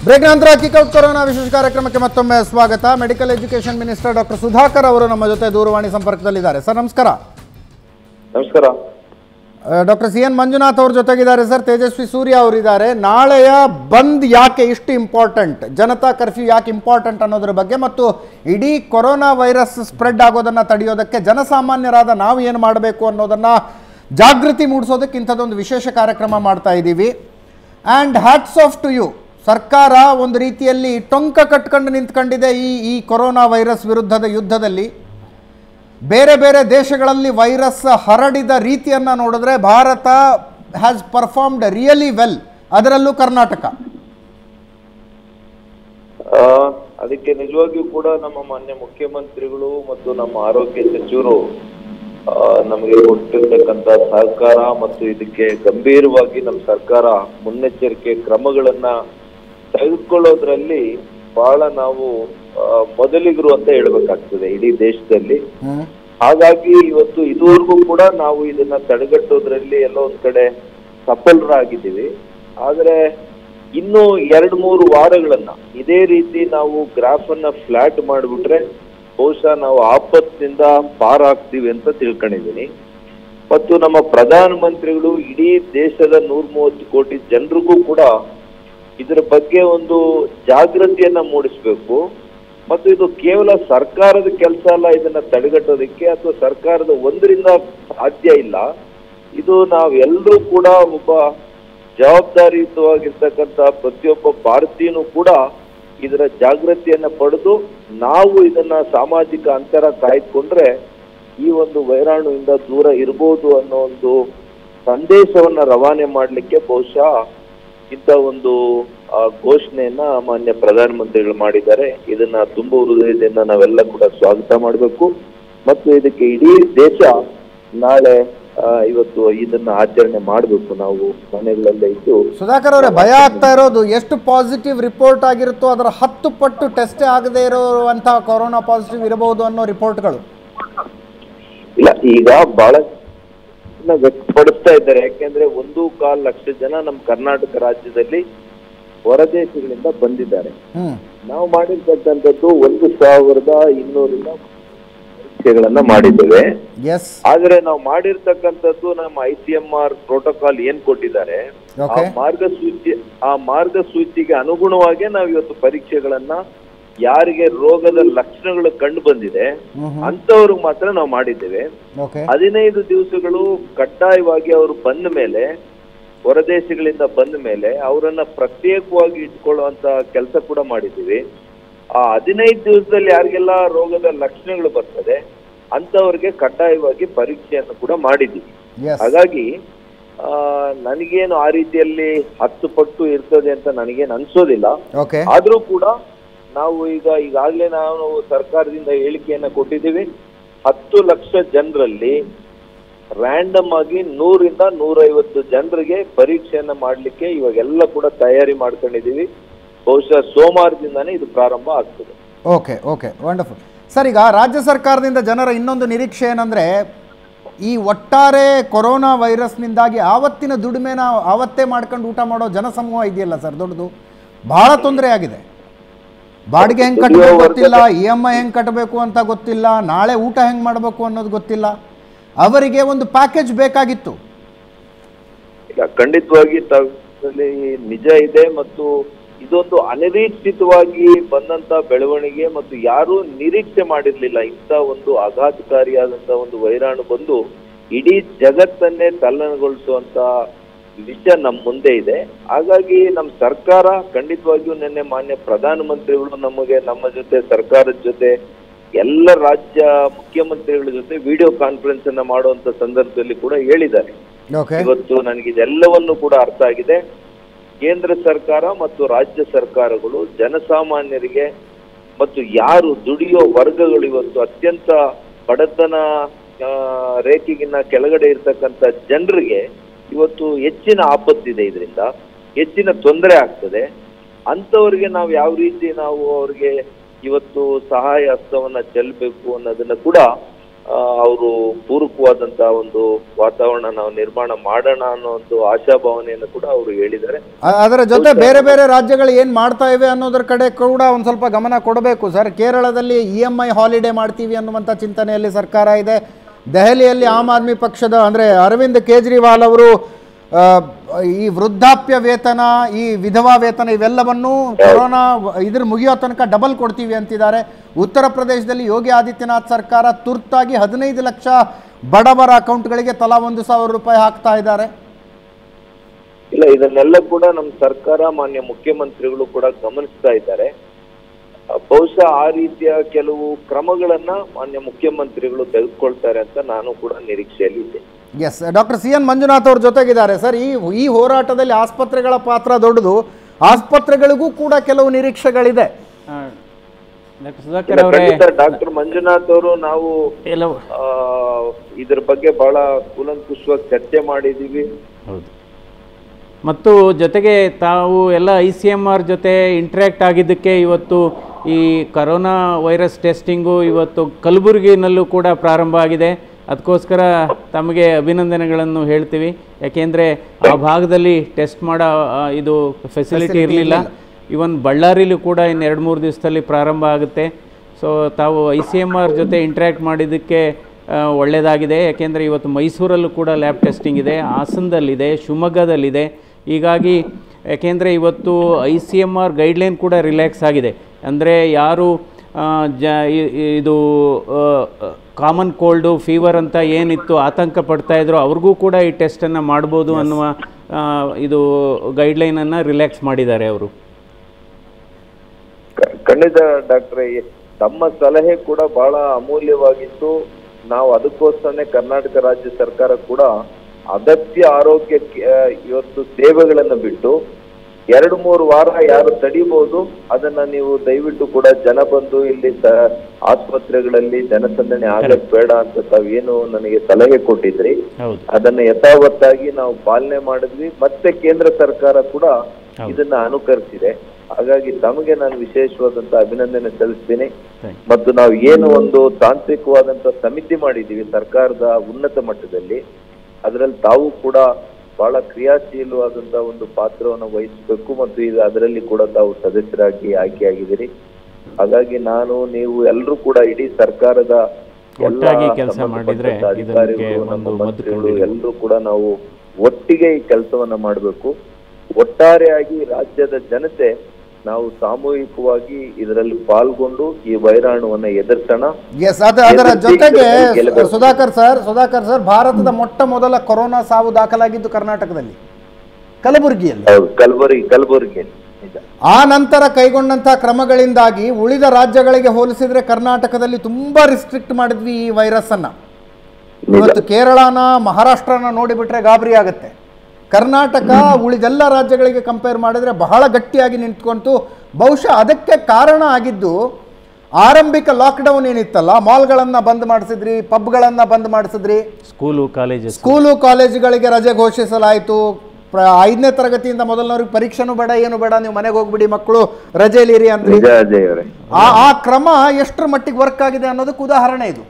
Break ನಂತರ kick out corona ವಿಶೇಷ ಕಾರ್ಯಕ್ರಮಕ್ಕೆ ಮತ್ತೊಮ್ಮೆ ಸ್ವಾಗತ medical education minister doctor Sudhakar ಅವರು ನಮ್ಮ ಜೊತೆ ದೂರವಾಣಿ ಸಂಪರ್ಕದಲ್ಲಿದ್ದಾರೆ ಸರ್ ನಮಸ್ಕಾರ ನಮಸ್ಕಾರ ಡಾಕ್ಟರ್ ಸಿ ಎನ್ ಮಂಜುನಾಥ್ ಅವ್ರ ಜೊತೆಗಿದ್ದಾರೆ ಸರ್ ತೇಜಸ್ವಿ ಸೂರ್ಯ ಅವರಿದ್ದಾರೆ ನಾಳೆಯ ಬಂದ್ ಯಾಕೆ ಇಷ್ಟು ಇಂಪಾರ್ಟೆಂಟ್ ಜನತಾ ಕರ್ಫ್ಯೂ ಯಾಕೆ ಇಂಪಾರ್ಟೆಂಟ್ ಅನ್ನೋದ್ರ ಬಗ್ಗೆ ಮತ್ತು ಇಡೀ ಕೊರೋನಾ ವೈರಸ್ ಸ್ಪ್ರೆಡ್ ಆಗೋದನ್ನು ತಡೆಯೋದಕ್ಕೆ ಜನಸಾಮಾನ್ಯರಾದ ನಾವು ಏನು ಮಾಡಬೇಕು ಅನ್ನೋದನ್ನು ಜಾಗೃತಿ ಮೂಡಿಸೋದಕ್ಕೆ ಇಂಥದ್ದೊಂದು ವಿಶೇಷ ಕಾರ್ಯಕ್ರಮ ಮಾಡ್ತಾ ಇದ್ದೀವಿ and hats off to you ಸರ್ಕಾರ ಒಂದು ರೀತಿಯಲ್ಲಿ ಟೊಂಕ ಕಟ್ಕೊಂಡು ನಿಂತ್ಕೊಂಡಿದೆ ಈ ಈ ಕೊರೋನಾ ವೈರಸ್ ವಿರುದ್ಧದ ಯುದ್ಧದಲ್ಲಿ ಬೇರೆ ಬೇರೆ ದೇಶಗಳಲ್ಲಿ ವೈರಸ್ ಹರಡಿದ ರೀತಿಯನ್ನು ನೋಡಿದ್ರೆ Bharat has performed really well ಅದರಲ್ಲೂ ಕರ್ನಾಟಕ ಆ, ಅದಕ್ಕೆ ನಿಜವಾಗಿಯೂ ಕೂಡ ನಮ್ಮ ಮಾನ್ಯ ಮುಖ್ಯಮಂತ್ರಿಗಳು ಮತ್ತು ನಮ್ಮ ಆರೋಗ್ಯ ಸಚಿವರು ಆ, ನಮಗೆ ಕೊಟ್ಟಿರ್ತಕ್ಕಂಥ ಸಹಕಾರ ಮತ್ತು ಇದಕ್ಕೆ ಗಂಭೀರವಾಗಿ ನಮ್ಮ ಸರ್ಕಾರ ಮುನ್ನೆಚ್ಚರಿಕೆ ಕ್ರಮಗಳನ್ನ ತೆಗೆದುಕೊಳ್ಳೋದ್ರಲ್ಲಿ ಬಹಳ ನಾವು ಆ, ಮೊದಲಿಗರು ಅಂತ ಹೇಳ್ಬೇಕಾಗ್ತದೆ ಇಡೀ ದೇಶದಲ್ಲಿ ಹ್ಮ್ ಹಾಗಾಗಿ ಇವತ್ತು ಇದುವರೆಗೂ ಕೂಡ ನಾವು ಇದನ್ನ ತಡೆಗಟ್ಟೋದ್ರಲ್ಲಿ ಎಲ್ಲೋ ಒಂದ್ ಕಡೆ ಸಫಲರಾಗಿದ್ದೀವಿ ಆದ್ರೆ ಇನ್ನು ಎರಡ್ ಮೂರು ವಾರಗಳನ್ನ ಇದೇ ರೀತಿ ನಾವು ಗ್ರಾಫ್ ಅನ್ನ ಫ್ಲಾಟ್ ಮಾಡಿಬಿಟ್ರೆ ಬಹುಶಃ ನಾವು ಆಪತ್ತಿನಿಂದ ಪಾರಾಗ್ತೀವಿ ಅಂತ ತಿಳ್ಕೊಂಡಿದ್ದೀನಿ ಮತ್ತು ನಮ್ಮ ಪ್ರಧಾನ ಮಂತ್ರಿಗಳು ಇಡೀ ದೇಶದ ನೂರ ಮೂವತ್ತು ಕೋಟಿ ಜನರಿಗೂ ಕೂಡ ಇದರ ಬಗ್ಗೆ ಒಂದು ಜಾಗೃತಿಯನ್ನ ಮೂಡಿಸ್ಬೇಕು ಮತ್ತು ಇದು ಕೇವಲ ಸರ್ಕಾರದ ಕೆಲಸ ಅಲ್ಲ ಇದನ್ನ ತಡೆಗಟ್ಟೋದಕ್ಕೆ ಅಥವಾ ಸರ್ಕಾರದ ಒಂದರಿಂದ ಸಾಧ್ಯ ಇಲ್ಲ ಇದು ನಾವೆಲ್ಲರೂ ಕೂಡ ಒಬ್ಬ ಜವಾಬ್ದಾರಿಯುತವಾಗಿರ್ತಕ್ಕಂಥ ಪ್ರತಿಯೊಬ್ಬ ಭಾರತೀಯನೂ ಕೂಡ ಇದರ ಜಾಗೃತಿಯನ್ನ ಪಡೆದು ನಾವು ಇದನ್ನ ಸಾಮಾಜಿಕ ಅಂತರ ಕಾಯ್ದುಕೊಂಡ್ರೆ ಈ ಒಂದು ವೈರಾಣುವಿಂದ ದೂರ ಇರಬಹುದು ಅನ್ನೋ ಒಂದು ಸಂದೇಶವನ್ನ ರವಾನೆ ಮಾಡಲಿಕ್ಕೆ ಬಹುಶಃ ಇಂಥ ಒಂದು ಆ, ಘೋಷಣೆಯನ್ನ ಮಾನ್ಯ ಪ್ರಧಾನಮಂತ್ರಿಗಳು ಮಾಡಿದ್ದಾರೆ ಇದನ್ನ ತುಂಬ ಹೃದಯದಿಂದ ನಾವೆಲ್ಲ ಕೂಡ ಸ್ವಾಗತ ಮಾಡಬೇಕು ಮತ್ತು ಇದಕ್ಕೆ ಇಡೀ ದೇಶ ನಾಳೆ ಆ, ಇವತ್ತು ಇದನ್ನ ಆಚರಣೆ ಮಾಡಬೇಕು ನಾವು ಮನೆಗಳಲ್ಲೇ ಇದ್ದು ಸುಧಾಕರ್ ಅವರೇ ಭಯ ಆಗ್ತಾ ಇರೋದು ಎಷ್ಟು ಪಾಸಿಟಿವ್ ರಿಪೋರ್ಟ್ ಆಗಿರುತ್ತೋ ಅದರ ಹತ್ತು ಪಟ್ಟು ಟೆಸ್ಟ್ ಆಗದೇ ಇರುವಂತಹ ಕೊರೋನಾ ಪಾಸಿಟಿವ್ ಇರಬಹುದು ಅನ್ನೋ ರಿಪೋರ್ಟ್ಗಳು ಇಲ್ಲ ಈಗ ಬಹಳ ಜನ ವ್ಯಕ್ತಪಡಿಸ್ತಾ ಇದ್ದಾರೆ ಯಾಕೆಂದ್ರೆ ಒಂದು ಕಾಲ್ ಲಕ್ಷ ಜನ ನಮ್ಮ ಕರ್ನಾಟಕ ರಾಜ್ಯದಲ್ಲಿ ಹೊರದೇಶಗಳಿಂದ ಬಂದಿದ್ದಾರೆ ಹ್ಮ್ ನಾವು ಮಾಡಿರ್ತಕ್ಕಂಥದ್ದು ಒಂದು ಸಾವಿರದ ಇನ್ನೂರಿಂದ ಪರೀಕ್ಷೆಗಳನ್ನ ಮಾಡಿದ್ದೇವೆ ಎಸ್ ಆದ್ರೆ ನಾವು ಮಾಡಿರ್ತಕ್ಕಂಥದ್ದು ನಮ್ಮ I C M R protocol ಏನ್ ಕೊಟ್ಟಿದ್ದಾರೆ ಆ Okay. ಮಾರ್ಗಸೂಚಿ ಆ ಮಾರ್ಗಸೂಚಿಗೆ ಅನುಗುಣವಾಗಿ ನಾವು ಇವತ್ತು ಪರೀಕ್ಷೆಗಳನ್ನ ಯಾರಿಗೆ ರೋಗದ ಲಕ್ಷಣಗಳು ಕಂಡು ಬಂದಿದೆ ಹ್ಮ್ ಹ್ಮ್ ಅಂತವ್ರಿಗೆ ಮಾತ್ರ ನಾವು ಮಾಡಿದ್ದೇವೆ ಓಕೆ ಹದಿನೈದು ದಿವಸಗಳು ಕಡ್ಡಾಯವಾಗಿ ಅವರು ಬಂದ ಮೇಲೆ ಹೊರದೇಶಗಳಿಂದ ಬಂದ ಮೇಲೆ ಅವರನ್ನ ಪ್ರತ್ಯೇಕವಾಗಿ ಇಟ್ಕೊಳ್ಳುವಂತ ಕೆಲಸ ಕೂಡ ಮಾಡಿದ್ದೀವಿ ಆ ಹದಿನೈದು ದಿವಸದಲ್ಲಿ ಯಾರಿಗೆಲ್ಲ ರೋಗದ ಲಕ್ಷಣಗಳು ಬರ್ತದೆ ಅಂತವ್ರಿಗೆ ಕಡ್ಡಾಯವಾಗಿ ಪರೀಕ್ಷೆಯನ್ನು ಕೂಡ ಮಾಡಿದ್ದೀವಿ ಎಸ್ ಹಾಗಾಗಿ ಆ, ನನಗೇನು ಆ ರೀತಿಯಲ್ಲಿ ಹತ್ತು ಪಟ್ಟು ಇರ್ತದೆ ಅಂತ ನನಗೇನು ಅನ್ಸೋದಿಲ್ಲ ಓಕೆ ಆದ್ರೂ ಕೂಡ ನಾವು ಈಗ ಈಗಾಗಲೇ ನಾವು ಸರ್ಕಾರದಿಂದ ಹೇಳಿಕೆಯನ್ನ ಕೊಟ್ಟಿದ್ದೀವಿ ಹತ್ತು ಲಕ್ಷ ಜನರಲ್ಲಿ ರ್ಯಾಂಡಮ್ ಆಗಿ ನೂರಿಂದ ನೂರೈವತ್ತು ಜನರಿಗೆ ಪರೀಕ್ಷೆಯನ್ನ ಮಾಡ್ಲಿಕ್ಕೆ ಇವಾಗೆಲ್ಲ ಕೂಡ ತಯಾರಿ ಮಾಡ್ಕೊಂಡಿದೀವಿ ಬಹುಶಃ ಸೋಮವಾರದಿಂದಾನೇ ಇದು ಪ್ರಾರಂಭ ಆಗ್ತದೆ ಓಕೆ ಓಕೆ ವಂಡರ್ಫುಲ್ ಸರ್ ಈಗ ರಾಜ್ಯ ಸರ್ಕಾರದಿಂದ ಜನರ ಇನ್ನೊಂದು ನಿರೀಕ್ಷೆ ಏನಂದರೆ ಈ ಒಟ್ಟಾರೆ ಕೊರೋನಾ ವೈರಸ್ನಿಂದಾಗಿ ಆವತ್ತಿನ ದುಡಿಮೆನ ಆವತ್ತೇ ಮಾಡ್ಕೊಂಡು ಊಟ ಮಾಡೋ ಜನಸಮೂಹ ಇದೆಯಲ್ಲ ಸರ್ ದೊಡ್ಡದು ಭಾಳ ತೊಂದರೆ ಆಗಿದೆ ಬಾಡಿಗೆ ಹೆಂಗೆ ಕಟ್ಟಬೇಕು ಗೊತ್ತಿಲ್ಲ ಇ ಎಮ್ ಐ ಹೆಂಗೆ ಕಟ್ಟಬೇಕು ಅಂತ ಗೊತ್ತಿಲ್ಲ ನಾಳೆ ಊಟ ಹೆಂಗೆ ಮಾಡಬೇಕು ಅನ್ನೋದು ಗೊತ್ತಿಲ್ಲ ಅವರಿಗೆ ಒಂದು ಪ್ಯಾಕೇಜ್ ಬೇಕಾಗಿತ್ತು ಈಗ ಖಂಡಿತವಾಗಿ ತಾವಲ್ಲಿ ನಿಜ ಇದೆ ಮತ್ತು ಇದೊಂದು ಅನಿರೀಕ್ಷಿತವಾಗಿ ಬಂದಂತ ಬೆಳವಣಿಗೆ ಮತ್ತು ಯಾರೂ ನಿರೀಕ್ಷೆ ಮಾಡಿರ್ಲಿಲ್ಲ ಇಂಥ ಒಂದು ಆಘಾತಕಾರಿಯಾದಂತ ಒಂದು ವೈರಾಣು ಬಂದು ಇಡೀ ಜಗತ್ತನ್ನೇ ತಲ್ಲಣಗೊಳಿಸುವಂತ ವಿಷಯ ನಮ್ಮ ಮುಂದೆ ಇದೆ ಹಾಗಾಗಿ ನಮ್ಮ ಸರ್ಕಾರ ಖಂಡಿತವಾಗಿಯೂ ನಿನ್ನೆ ಮಾನ್ಯ ಪ್ರಧಾನಮಂತ್ರಿಗಳು ನಮಗೆ ನಮ್ಮ ಜೊತೆ ಸರ್ಕಾರದ ಜೊತೆ ಎಲ್ಲ ರಾಜ್ಯ ಮುಖ್ಯಮಂತ್ರಿಗಳ ಜೊತೆ ವಿಡಿಯೋ ಕಾನ್ಫರೆನ್ಸ್ ಅನ್ನ ಮಾಡುವಂತ ಸಂದರ್ಭದಲ್ಲಿ ಕೂಡ ಹೇಳಿದ್ದಾರೆ ಓಕೆ ಇವತ್ತು ನನಗೆ ಇದೆಲ್ಲವನ್ನು ಕೂಡ ಅರ್ಥ ಆಗಿದೆ ಕೇಂದ್ರ ಸರ್ಕಾರ ಮತ್ತು ರಾಜ್ಯ ಸರ್ಕಾರಗಳು ಜನಸಾಮಾನ್ಯರಿಗೆ ಮತ್ತು ಯಾರು ದುಡಿಯೋ ವರ್ಗಗಳು ಇವತ್ತು ಅತ್ಯಂತ ಬಡತನ ಆ, ರೇಖೆಗಿನ್ನ ಕೆಳಗಡೆ ಇರ್ತಕ್ಕಂಥ ಜನರಿಗೆ ಇವತ್ತು ಹೆಚ್ಚಿನ ಆಪತ್ತಿದೆ ಇದರಿಂದ ಹೆಚ್ಚಿನ ತೊಂದರೆ ಆಗ್ತದೆ ಅಂಥವ್ರಿಗೆ ನಾವು ಯಾವ ರೀತಿ ನಾವು ಅವ್ರಿಗೆ ಇವತ್ತು ಸಹಾಯ ಹಸ್ತವನ್ನ ಚೆಲ್ಲಬೇಕು ಅನ್ನೋದನ್ನ ಕೂಡ ಅವರು ಪೂರಕವಾದಂತಹ ಒಂದು ವಾತಾವರಣ ನಾವು ನಿರ್ಮಾಣ ಮಾಡೋಣ ಅನ್ನೋ ಒಂದು ಆಶಾಭಾವನೆಯನ್ನು ಕೂಡ ಅವರು ಹೇಳಿದ್ದಾರೆ ಅ- ಅದರ ಜೊತೆ ಬೇರೆ ಬೇರೆ ರಾಜ್ಯಗಳು ಏನು ಮಾಡ್ತಾ ಇವೆ ಅನ್ನೋದ್ರ ಕಡೆ ಕೂಡ ಒಂದು ಸ್ವಲ್ಪ ಗಮನ ಕೊಡಬೇಕು ಸರ್ ಕೇರಳದಲ್ಲಿ ಇ ಎಮ್ ಐ ಹಾಲಿಡೇ ಮಾಡ್ತೀವಿ ಅನ್ನುವಂಥ ಚಿಂತನೆಯಲ್ಲಿ ಸರ್ಕಾರ ಇದೆ ದೆಹಲಿಯಲ್ಲಿ ಆಮ್ ಆದ್ಮಿ ಪಕ್ಷದ ಅಂದರೆ ಅರವಿಂದ್ ಕೇಜ್ರಿವಾಲ್ ಅವರು ಆ, ಈ ವೃದ್ಧಾಪ್ಯ ವೇತನ ಈ ವಿಧವಾ ವೇತನ ಇವೆಲ್ಲವನ್ನು ಕೊರೋನಾ ವ- ಇದ್ರ ಮುಗಿಯೋ ತನಕ ಡಬಲ್ ಕೊಡ್ತೀವಿ ಅಂತಿದ್ದಾರೆ ಉತ್ತರ ಪ್ರದೇಶದಲ್ಲಿ ಯೋಗಿ ಆದಿತ್ಯನಾಥ್ ಸರ್ಕಾರ ತುರ್ತಾಗಿ ಹದಿನೈದು ಲಕ್ಷ ಬಡವರ ಅಕೌಂಟ್ಗಳಿಗೆ ತಲಾ ಒಂದು ಸಾವಿರ ರೂಪಾಯಿ ಹಾಕ್ತಾ ಇದ್ದಾರೆ ಇಲ್ಲ ಇದನ್ನೆಲ್ಲ ಕೂಡ ನಮ್ಮ ಸರ್ಕಾರ ಮಾನ್ಯ ಮುಖ್ಯಮಂತ್ರಿಗಳು ಕೂಡ ಗಮನಿಸ್ತಾ ಇದ್ದಾರೆ ಆ, ಬಹುಶಃ ಆ ರೀತಿಯ ಕೆಲವು ಕ್ರಮಗಳನ್ನ ಮಾನ್ಯ ಮುಖ್ಯಮಂತ್ರಿಗಳು ತೆಗೆದುಕೊಳ್ತಾರೆ ಅಂತ ನಾನು ಕೂಡ ನಿರೀಕ್ಷೆಯಲ್ಲಿ ಇದ್ದೆ yes doctor C N Manjunath ಅವ್ರ ಜೊತೆಗಿದ್ದಾರೆ ಸರ್ ಈ ಈ ಹೋರಾಟದಲ್ಲಿ ಆಸ್ಪತ್ರೆಗಳ ಪಾತ್ರ ದೊಡ್ಡದು ಆಸ್ಪತ್ರೆಗಳಿಗೂ ಕೂಡ ಕೆಲವು ನಿರೀಕ್ಷೆಗಳಿದೆ ಡಾಕ್ಟರ್ ಸುಧಾಕರ್ ಅವರೇ ಡಾಕ್ಟರ್ ಮಂಜುನಾಥ್ ಅವರು ನಾವು ಎಲ್ಲ ಆ, ಇದ್ರ ಬಗ್ಗೆ ಬಹಳ ಕೂಲಂಕುಷವಾಗಿ ಚರ್ಚೆ ಮಾಡಿದೀವಿ ಹೌದು ಮತ್ತು ಜೊತೆಗೆ ತಾವು ಎಲ್ಲ ಐ ಸಿ ಎಮ್ ಆರ್ ಜೊತೆ ಇಂಟ್ರ್ಯಾಕ್ಟ್ ಆಗಿದ್ದಕ್ಕೆ ಇವತ್ತು ಈ ಕರೋನಾ ವೈರಸ್ ಟೆಸ್ಟಿಂಗು ಇವತ್ತು ಕಲಬುರಗಿನಲ್ಲೂ ಕೂಡ ಪ್ರಾರಂಭ ಆಗಿದೆ ಅದಕ್ಕೋಸ್ಕರ ತಮಗೆ ಅಭಿನಂದನೆಗಳನ್ನು ಹೇಳ್ತೀವಿ ಯಾಕೆಂದರೆ ಆ ಭಾಗದಲ್ಲಿ ಟೆಸ್ಟ್ ಮಾಡೋ ಆ, ಇದು ಫೆಸಿಲಿಟಿ ಇರಲಿಲ್ಲ ಇವನ್ ಬಳ್ಳಾರಿಲೂ ಕೂಡ ಇನ್ನು ಎರಡು ಮೂರು ದಿವಸದಲ್ಲಿ ಪ್ರಾರಂಭ ಆಗುತ್ತೆ ಸೊ ತಾವು ಐ ಸಿ ಎಮ್ ಆರ್ ಜೊತೆ ಇಂಟ್ರ್ಯಾಕ್ಟ್ ಮಾಡಿದ್ದಕ್ಕೆ ಆ, ಒಳ್ಳೆಯದಾಗಿದೆ ಯಾಕೆಂದರೆ ಇವತ್ತು ಮೈಸೂರಲ್ಲೂ ಕೂಡ ಲ್ಯಾಬ್ ಟೆಸ್ಟಿಂಗ್ ಇದೆ ಹಾಸನದಲ್ಲಿದೆ ಶಿವಮೊಗ್ಗದಲ್ಲಿದೆ ಹೀಗಾಗಿ ಯಾಕೆಂದರೆ ಇವತ್ತು I C M R guideline ಕೂಡ ರಿಲ್ಯಾಕ್ಸ್ ಆಗಿದೆ ಅಂದರೆ ಯಾರು ಆ, ಜ ಇ- ಇ- ಇದು ಕಾಮನ್ ಕೋಲ್ಡು ಫೀವರ್ ಅಂತ ಏನಿತ್ತು ಆತಂಕ ಪಡ್ತಾ ಇದ್ರು ಅವ್ರಿಗೂ ಕೂಡ ಈ ಟೆಸ್ಟನ್ನು ಮಾಡ್ಬೋದು ಅನ್ನುವ ಆ, ಇದು ಗೈಡ್ಲೈನನ್ನು ರಿಲ್ಯಾಕ್ಸ್ ಮಾಡಿದ್ದಾರೆ ಅವರು ಕ- ಖಂಡಿತ ಡಾಕ್ಟ್ರೆ ತಮ್ಮ ಸಲಹೆ ಕೂಡ ಬಹಳ ಅಮೂಲ್ಯವಾಗಿತ್ತು ನಾವು ಅದಕ್ಕೋಸ್ಕರನೇ ಕರ್ನಾಟಕ ರಾಜ್ಯ ಸರ್ಕಾರ ಕೂಡ ಅಗತ್ಯ ಆರೋಗ್ಯಕ್ಕೆ ಆ, ಇವತ್ತು ಸೇವೆಗಳನ್ನು ಬಿಟ್ಟು ಎರಡು ಮೂರು ವಾರ ಯಾರು ತಡಿಬಹುದು ಅದನ್ನ ನೀವು ದಯವಿಟ್ಟು ಕೂಡ ಜನ ಬಂದು ಇಲ್ಲಿ ಸ- ಆಸ್ಪತ್ರೆಗಳಲ್ಲಿ ಜನಸಂದಣಿ ಆಗಕ್ ಬೇಡ ಅಂತ ತಾವೇನು ನನಗೆ ಸಲಹೆ ಕೊಟ್ಟಿದ್ರಿ ಹೌದು ಅದನ್ನ ಯಥಾವತ್ತಾಗಿ ನಾವು ಪಾಲನೆ ಮಾಡಿದ್ವಿ ಮತ್ತೆ ಕೇಂದ್ರ ಸರ್ಕಾರ ಕೂಡ ಇದನ್ನ ಅನುಕರಿಸಿದೆ ಹಾಗಾಗಿ ತಮಗೆ ನಾನು ವಿಶೇಷವಾದಂತ ಅಭಿನಂದನೆ ಸಲ್ಲಿಸ್ತೀನಿ ಥ್ಯಾಂಕ್ ಮತ್ತು ನಾವು ಏನು ಒಂದು ತಾಂತ್ರಿಕವಾದಂತ ಸಮಿತಿ ಮಾಡಿದೀವಿ ಸರ್ಕಾರದ ಉನ್ನತ ಮಟ್ಟದಲ್ಲಿ ಅದರಲ್ಲಿ ತಾವು ಕೂಡ ಬಹಳ ಕ್ರಿಯಾಶೀಲವಾದಂತ ಒಂದು ಪಾತ್ರವನ್ನು ವಹಿಸಬೇಕು ಮತ್ತು ಇದು ಅದರಲ್ಲಿ ಕೂಡ ತಾವು ಸದಸ್ಯರಾಗಿ ಆಯ್ಕೆಯಾಗಿದ್ದೀರಿ ಹಾಗಾಗಿ ನಾನು ನೀವು ಎಲ್ಲರೂ ಕೂಡ ಇಡೀ ಸರ್ಕಾರದ ಎಲ್ಲ ಒಟ್ಟಾಗಿ ಕೆಲ್ಸ ಸಂಬಂಧಪಟ್ಟಂತ ಮಾಡಿದ್ರೆ ಅಧಿಕಾರಿಗಳು, ಇದಕ್ಕೆ ನಮ್ಮ ಒಂದು ಮದ್ದು ಮಂತ್ರಿಗಳು ಕಂಡಿದೆ. ಎಲ್ಲರೂ ಕೂಡ ನಾವು ಒಟ್ಟಿಗೆ ಈ ಕೆಲಸವನ್ನ ಮಾಡಬೇಕು ಒಟ್ಟಾರೆಯಾಗಿ ರಾಜ್ಯದ ಜನತೆ ನಾವು ಸಾಮೂಹಿಕವಾಗಿ ಇದರಲ್ಲಿ ಪಾಲ್ಗೊಂಡು ಈ ವೈರಾಣುವನ್ನ ಎದುರಿಸೋಣ ಎಸ್ ಅದು ಅದರ ಎದುರು ಜೊತೆಗೆ ಶೀಘ್ರದಲ್ಲಿ ಗೆಲ್ಲಬೇಕು. ಸುಧಾಕರ್ ಸರ್ ಸುಧಾಕರ್ ಸರ್ ಭಾರತದ ಮೊಟ್ಟ ಮೊದಲ ಕೊರೋನಾ ಸಾವು ದಾಖಲಾಗಿದ್ದು ಕರ್ನಾಟಕದಲ್ಲಿ ಕಲಬುರಗಿಯಲ್ಲಿ ಹೌದು ಕಲಬುರಗಿ ಕಲಬುರಗಿಯಲ್ಲಿ ನಿಜ ಆ ನಂತರ ಕೈಗೊಂಡಂತಹ ಕ್ರಮಗಳಿಂದಾಗಿ ಉಳಿದ ರಾಜ್ಯಗಳಿಗೆ ಹೋಲಿಸಿದ್ರೆ ಕರ್ನಾಟಕದಲ್ಲಿ ತುಂಬಾ ರಿಸ್ಟ್ರಿಕ್ಟ್ ಮಾಡಿದ್ವಿ ಈ ವೈರಸ್ ಅನ್ನ ಇವತ್ತು ಕೇರಳನ ಮಹಾರಾಷ್ಟ್ರನ ನೋಡಿಬಿಟ್ರೆ ಗಾಬರಿ ಆಗುತ್ತೆ ಕರ್ನಾಟಕ ಉಳಿದೆಲ್ಲ ರಾಜ್ಯಗಳಿಗೆ ಕಂಪೇರ್ ಮಾಡಿದ್ರೆ ಬಹಳ ಗಟ್ಟಿಯಾಗಿ ನಿಂತ್ಕೊಂತು ಬಹುಶಃ ಅದಕ್ಕೆ ಕಾರಣ ಆಗಿದ್ದು ಆರಂಭಿಕ ಲಾಕ್ಡೌನ್ ಏನಿತ್ತಲ್ಲ ಮಾಲ್ಗಳನ್ನು ಬಂದ್ ಮಾಡಿಸಿದ್ರಿ ಪಬ್ಗಳನ್ನು ಬಂದ್ ಮಾಡಿಸಿದ್ರಿ ಸ್ಕೂಲು ಕಾಲೇಜಸ್ ಸ್ಕೂಲು ಕಾಲೇಜುಗಳಿಗೆ ರಜೆ ಘೋಷಿಸಲಾಯಿತು ಪ್ರ ಐದನೇ ತರಗತಿಯಿಂದ ಮೊದಲನವ್ರಿಗೆ ಪರೀಕ್ಷೆನೂ ಬೇಡ ಏನು ಬೇಡ ನೀವು ಮನೆಗೆ ಹೋಗ್ಬಿಡಿ ಮಕ್ಕಳು ರಜೆಯಲ್ಲಿ ಇರಿ ಅಂದ್ರಿ ನಿಜ ಅಜಯ್ ಅವರೇ ಆ ಆ ಕ್ರಮ ಎಷ್ಟರ ಮಟ್ಟಿಗೆ ವರ್ಕ್ ಆಗಿದೆ ಅನ್ನೋದಕ್ಕೆ ಉದಾಹರಣೆ ಇದು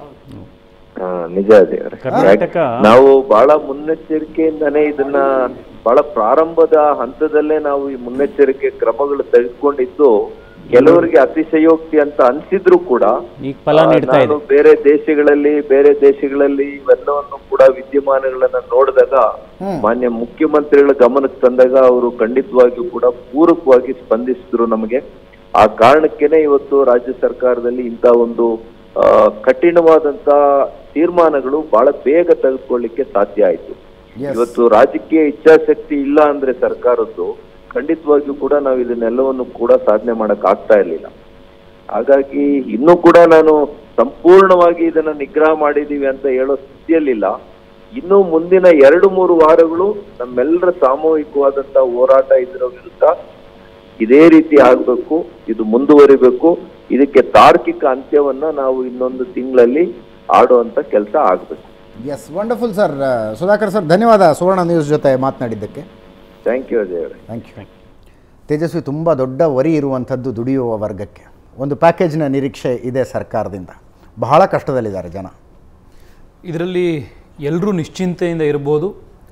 ಹಾ ನಿಜ ಅಜಯ್ ಅವರೇ ಕರ್ನಾಟಕ ನಾವು ಬಹಳ ಮುನ್ನೆಚ್ಚರಿಕೆಯಿಂದನೇ ಇದನ್ನ ಬಹಳ ಪ್ರಾರಂಭದ ಹಂತದಲ್ಲೇ ನಾವು ಈ ಮುನ್ನೆಚ್ಚರಿಕೆ ಕ್ರಮಗಳು ತೆಗೆದುಕೊಂಡಿದ್ದು ಕೆಲವರಿಗೆ ಅತಿಶಯೋಕ್ತಿ ಅಂತ ಅನ್ಸಿದ್ರು ಕೂಡ ಈಗ ಫಲ ಆ, ನೀಡ್ತಾ ಇದೆ ನಾನು ಬೇರೆ ದೇಶಗಳಲ್ಲಿ ಬೇರೆ ದೇಶಗಳಲ್ಲಿ ಇವೆಲ್ಲವನ್ನು ಕೂಡ ವಿದ್ಯಮಾನಗಳನ್ನ ನೋಡಿದಾಗ ಹ್ಮ್. ಮಾನ್ಯ ಮುಖ್ಯಮಂತ್ರಿಗಳ ಗಮನಕ್ಕೆ ತಂದಾಗ ಅವರು ಖಂಡಿತವಾಗಿಯೂ ಕೂಡ ಪೂರಕವಾಗಿ ಸ್ಪಂದಿಸಿದ್ರು ನಮಗೆ ಆ ಕಾರಣಕ್ಕೇನೆ ಇವತ್ತು ರಾಜ್ಯ ಸರ್ಕಾರದಲ್ಲಿ ಇಂಥ ಒಂದು ಆ, ಕಠಿಣವಾದಂತ ತೀರ್ಮಾನಗಳು ಬಹಳ ಬೇಗ ತೆಗೆದುಕೊಳ್ಳಿಕ್ಕೆ ಸಾಧ್ಯ ಆಯ್ತು Yes. ಇವತ್ತು ರಾಜಕೀಯ ಇಚ್ಛಾಶಕ್ತಿ ಇಲ್ಲ ಅಂದ್ರೆ ಸರ್ಕಾರದ್ದು ಖಂಡಿತವಾಗಿಯೂ ಕೂಡ ನಾವು ಇದನ್ನೆಲ್ಲವನ್ನು ಕೂಡ ಸಾಧನೆ ಮಾಡಕ್ ಆಗ್ತಾ ಇರ್ಲಿಲ್ಲ ಹಾಗಾಗಿ ಇನ್ನೂ ಕೂಡ ನಾನು ಸಂಪೂರ್ಣವಾಗಿ ಇದನ್ನ ನಿಗ್ರಹ ಮಾಡಿದೀವಿ ಅಂತ ಹೇಳೋ ಸ್ಥಿತಿಯಲ್ಲಿಲ್ಲ ಇನ್ನು ಮುಂದಿನ ಎರಡು ಮೂರು ವಾರಗಳು ನಮ್ಮೆಲ್ಲರ ಸಾಮೂಹಿಕವಾದಂತ ಹೋರಾಟ ಇದರ ವಿರುದ್ಧ ಇದೇ ರೀತಿ ಆಗ್ಬೇಕು ಇದು ಮುಂದುವರಿಬೇಕು ಇದಕ್ಕೆ ತಾರ್ಕಿಕ ಅಂತ್ಯವನ್ನ ನಾವು ಇನ್ನೊಂದು ತಿಂಗಳಲ್ಲಿ ಆಡುವಂತ ಕೆಲಸ ಆಗ್ಬೇಕು yes wonderful sir Sudhakar sir ಧನ್ಯವಾದ ಸುವರ್ಣ ನ್ಯೂಸ್ ಜೊತೆ ಮಾತನಾಡಿದ್ದಕ್ಕೆ ಥ್ಯಾಂಕ್ ಯು ಅಜಯ್ ಅವರೇ ಥ್ಯಾಂಕ್ ಯು ತೇಜಸ್ವಿ ತುಂಬ ದೊಡ್ಡ ವರಿ ಇರುವಂಥದ್ದು ದುಡಿಯುವ ವರ್ಗಕ್ಕೆ ಒಂದು ಪ್ಯಾಕೇಜ್ನ ನಿರೀಕ್ಷೆ ಇದೆ ಸರ್ಕಾರದಿಂದ ಬಹಳ ಕಷ್ಟದಲ್ಲಿದ್ದಾರೆ ಜನ ಇದರಲ್ಲಿ ಎಲ್ಲರೂ ನಿಶ್ಚಿಂತೆಯಿಂದ ಇರ್ಬೋದು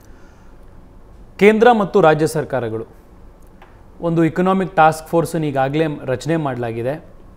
ಕೇಂದ್ರ ಮತ್ತು ರಾಜ್ಯ ಸರ್ಕಾರಗಳು ಒಂದು ಇಕನಾಮಿಕ್ ಟಾಸ್ಕ್ ಫೋರ್ಸನ್ನು ಈಗಾಗಲೇ ರಚನೆ ಮಾಡಲಾಗಿದೆ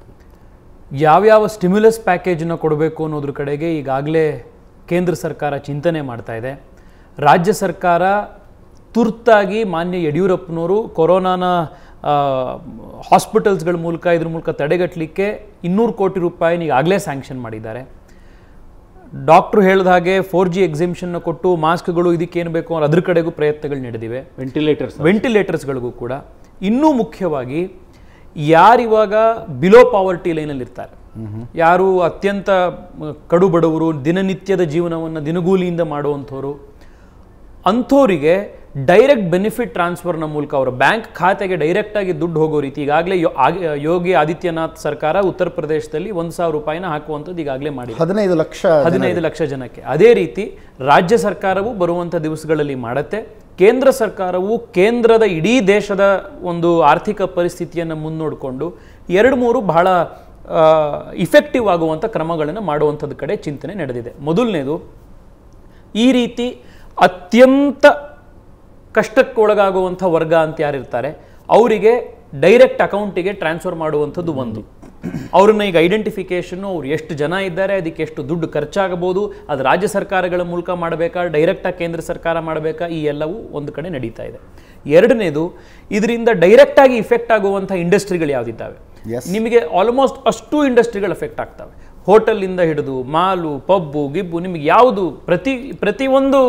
ಯಾವ್ಯಾವ ಸ್ಟಿಮ್ಯುಲಸ್ ಪ್ಯಾಕೇಜನ್ನು ಕೊಡಬೇಕು ಅನ್ನೋದ್ರ ಕಡೆಗೆ ಈಗಾಗಲೇ ಕೇಂದ್ರ ಸರ್ಕಾರ ಚಿಂತನೆ ಮಾಡ್ತಾ ಇದೆ ರಾಜ್ಯ ಸರ್ಕಾರ ತುರ್ತಾಗಿ ಮಾನ್ಯ ಯಡಿಯೂರಪ್ಪನವರು ಕೊರೋನಾನ ಹಾಸ್ಪಿಟಲ್ಸ್ಗಳ ಮೂಲಕ ಇದ್ರ ಮೂಲಕ ತಡೆಗಟ್ಟಲಿಕ್ಕೆ ಇನ್ನೂರು ಕೋಟಿ ರೂಪಾಯಿನ ಈಗಾಗಲೇ ಸ್ಯಾಂಕ್ಷನ್ ಮಾಡಿದ್ದಾರೆ ಡಾಕ್ಟ್ರು ಹೇಳಿದ ಹಾಗೆ ಫೋರ್ ಜಿ ಎಕ್ಸಿಮಿಷನ್ನ ಕೊಟ್ಟು ಮಾಸ್ಕ್ಗಳು ಇದಕ್ಕೇನು ಬೇಕು ಅನ್ನೋ ಅದ್ರ ಕಡೆಗೂ ಪ್ರಯತ್ನಗಳು ನಡೆದಿವೆ ವೆಂಟಿಲೇಟರ್ಸ್ ವೆಂಟಿಲೇಟರ್ಸ್ಗಳಿಗೂ ಕೂಡ ಇನ್ನೂ ಮುಖ್ಯವಾಗಿ ಯಾರಿವಾಗ ಬಿಲೋ ಪಾವರ್ಟಿ ಲೈನಲ್ಲಿ ಇರ್ತಾರೆ ಯಾರು ಅತ್ಯಂತ ಮ, ಕಡು ಬಡವರು ದಿನನಿತ್ಯದ ಜೀವನವನ್ನು ದಿನಗೂಲಿಯಿಂದ ಮಾಡುವಂಥವ್ರು ಅಂಥವರಿಗೆ ಡೈರೆಕ್ಟ್ ಬೆನಿಫಿಟ್ ಟ್ರಾನ್ಸ್ಫರ್ನ ಮೂಲಕ ಅವರ ಬ್ಯಾಂಕ್ ಖಾತೆಗೆ ಡೈರೆಕ್ಟಾಗಿ ದುಡ್ಡು ಹೋಗೋ ರೀತಿ ಈಗಾಗಲೇ ಯೋ- ಆಗಿ- ಯೋಗಿ ಆದಿತ್ಯನಾಥ್ ಸರ್ಕಾರ ಉತ್ತರ ಪ್ರದೇಶದಲ್ಲಿ ಒಂದು ಸಾವಿರ ರೂಪಾಯಿನ ಹಾಕುವಂಥದ್ದು ಈಗಾಗಲೇ ಮಾಡಿದೆ ಹದಿನೈದು ಲಕ್ಷ ಹದಿನೈದು ಲಕ್ಷ ಜನಕ್ಕೆ ಅದೇ ರೀತಿ ರಾಜ್ಯ ಸರ್ಕಾರವು ಬರುವಂಥ ದಿವಸಗಳಲ್ಲಿ ಮಾಡುತ್ತೆ ಕೇಂದ್ರ ಸರ್ಕಾರವು ಕೇಂದ್ರದ ಇಡೀ ದೇಶದ ಒಂದು ಆರ್ಥಿಕ ಪರಿಸ್ಥಿತಿಯನ್ನು ಮುನ್ನೋಡಿಕೊಂಡು ಎರಡು ಮೂರು ಬಹಳ ಇಫೆಕ್ಟಿವ್ ಆಗುವಂಥ ಕ್ರಮಗಳನ್ನು ಮಾಡುವಂಥದ್ದು ಕಡೆ ಚಿಂತನೆ ನಡೆದಿದೆ ಮೊದಲನೇದು ಈ ರೀತಿ ಅತ್ಯಂತ ಕಷ್ಟಕ್ಕೊಳಗಾಗುವಂಥ ವರ್ಗ ಅಂತ ಯಾರಿರ್ತಾರೆ ಅವರಿಗೆ ಡೈರೆಕ್ಟ್ ಅಕೌಂಟಿಗೆ ಟ್ರಾನ್ಸ್ಫರ್ ಮಾಡುವಂಥದ್ದು ಒಂದು ಅವ್ರನ್ನ ಈಗ ಐಡೆಂಟಿಫಿಕೇಷನ್ನು ಅವ್ರು ಎಷ್ಟು ಜನ ಇದ್ದಾರೆ ಅದಕ್ಕೆ ಎಷ್ಟು ದುಡ್ಡು ಖರ್ಚಾಗಬಹುದು ಅದು ರಾಜ್ಯ ಸರ್ಕಾರಗಳ ಮೂಲಕ ಮಾಡಬೇಕಾ ಡೈರೆಕ್ಟಾಗಿ ಕೇಂದ್ರ ಸರ್ಕಾರ ಮಾಡಬೇಕಾ ಈ ಎಲ್ಲವೂ ಒಂದು ಕಡೆ ನಡೀತಾ ಇದೆ ಎರಡನೇದು ಇದರಿಂದ ಡೈರೆಕ್ಟಾಗಿ ಇಫೆಕ್ಟ್ ಆಗುವಂಥ ಇಂಡಸ್ಟ್ರಿಗಳು ಯಾವುದಿದ್ದಾವೆ Yes. ನಿಮಗೆ ಆಲ್ಮೋಸ್ಟ್ ಅಷ್ಟು ಇಂಡಸ್ಟ್ರಿಗಳು ಎಫೆಕ್ಟ್ ಆಗ್ತವೆ ಹೋಟೆಲಿಂದ ಹಿಡಿದು ಮಾಲು ಪಬ್ಬು ಗಿಬ್ಬು ನಿಮಗೆ ಯಾವುದು ಪ್ರತಿ ಪ್ರತಿಯೊಂದು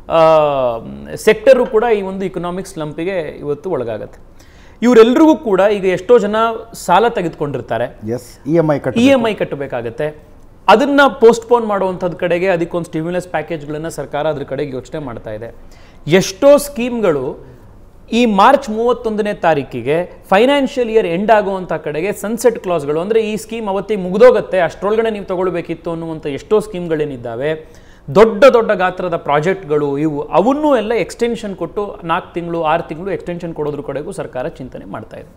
ಸೆಕ್ಟರು ಕೂಡ ಈ ಒಂದು ಇಕನಾಮಿಕ್ ಸ್ಲಂಪಿಗೆ ಇವತ್ತು ಒಳಗಾಗತ್ತೆ ಇವರೆಲ್ರಿಗೂ ಕೂಡ ಈಗ ಎಷ್ಟೋ ಜನ ಸಾಲ ತೆಗೆದುಕೊಂಡಿರ್ತಾರೆ ಎಸ್ ಇ ಎಮ್ ಐ ಕಟ್ಟಿ ಇ ಎಮ್ ಐ ಕಟ್ಟಬೇಕಾಗತ್ತೆ ಅದನ್ನ ಪೋಸ್ಟ್ಪೋನ್ ಮಾಡುವಂಥದ್ದು ಕಡೆಗೆ ಅದಕ್ಕೊಂದು ಸ್ಟಿಮ್ಯುಲಸ್ ಪ್ಯಾಕೇಜ್ಗಳನ್ನು ಸರ್ಕಾರ ಅದ್ರ ಕಡೆಗೆ ಯೋಚನೆ ಮಾಡ್ತಾ ಇದೆ ಎಷ್ಟೋ ಸ್ಕೀಮ್ಗಳು ಈ ಮಾರ್ಚ್ ಮೂವತ್ತೊಂದನೇ ತಾರೀಕಿಗೆ ಫೈನಾನ್ಷಿಯಲ್ ಇಯರ್ ಎಂಡ್ ಆಗುವಂಥ ಕಡೆಗೆ ಸನ್ಸೆಟ್ ಕ್ಲಾಸ್ಗಳು ಅಂದರೆ ಈ ಸ್ಕೀಮ್ ಅವತ್ತಿಗೆ ಮುಗ್ದೋಗುತ್ತೆ ಅಷ್ಟರೊಳಗಡೆ ನೀವು ತಗೊಳ್ಬೇಕಿತ್ತು ಅನ್ನುವಂಥ ಎಷ್ಟೋ ಸ್ಕೀಮ್ಗಳೇನಿದ್ದಾವೆ ದೊಡ್ಡ ದೊಡ್ಡ ಗಾತ್ರದ ಪ್ರಾಜೆಕ್ಟ್ಗಳು ಇವು ಅವನ್ನೂ ಎಲ್ಲ ಎಕ್ಸ್ಟೆನ್ಷನ್ ಕೊಟ್ಟು ನಾಲ್ಕು ತಿಂಗಳು ಆರು ತಿಂಗಳು ಎಕ್ಸ್ಟೆನ್ಷನ್ ಕೊಡೋದ್ರ ಕಡೆಗೂ ಸರ್ಕಾರ ಚಿಂತನೆ ಮಾಡ್ತಾ ಇದೆ